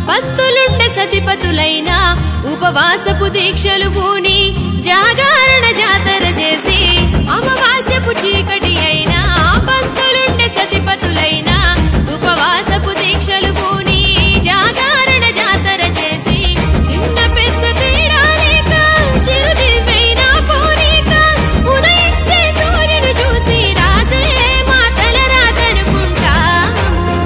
పస్తులుండ సతిపతులైన ఉపవాసపు దీక్షలు పూని జాగారణ జాతర చేసి అమావాస్యపు చీకటి అయినా పస్తులుండ సతిపతులైన ఉపవాసపు దీక్షలు పూని జాగారణ జాతర చేసి చిన్న పెద్ద తేడా లేక చిరుదివ్వైన పోనీక ఉదయించే సూర్యుని చూసి రాసే మా తల రాతనుకుంటాము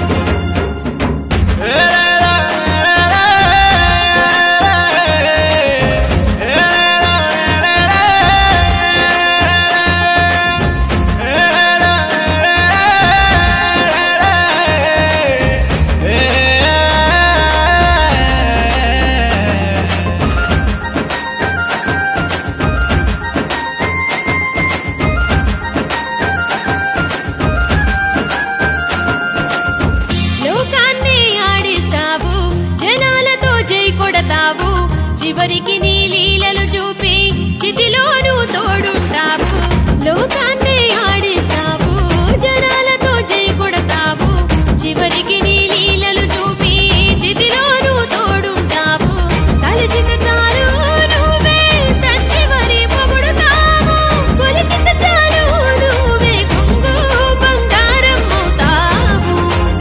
లోకాన్ని ఆడిస్తావు జనాలతో జై కొడతావు చివరికి నీ లీలలు చూపి చితిలోనూ తోడుంటావు లోకాన్ని ఆడిస్తావు జనాలతో జై కొడతావు చివరికి నీ లీలలు చూపి చితిలోనూ తోడుంటావు తలచిన చాలు నువ్వే తండ్రి మరి పొగుడుతావు కొలిచిన చాలు నువ్వే కొంగు బంగారం అవుతావు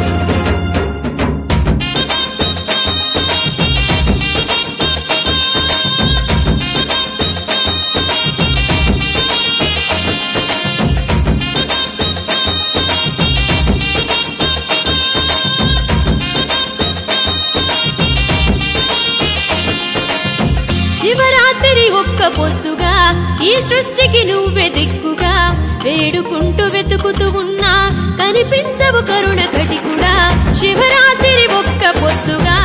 శివరాత్రి ఒక్క పొద్దుగా ఈ సృష్టికి నువ్వే దిక్కుగా వేడుకుంటూ వెతుకుతూ ఉన్నా కనిపించవు కరుణ కటికుడా శివరాత్రి ఒక్క పొద్దుగా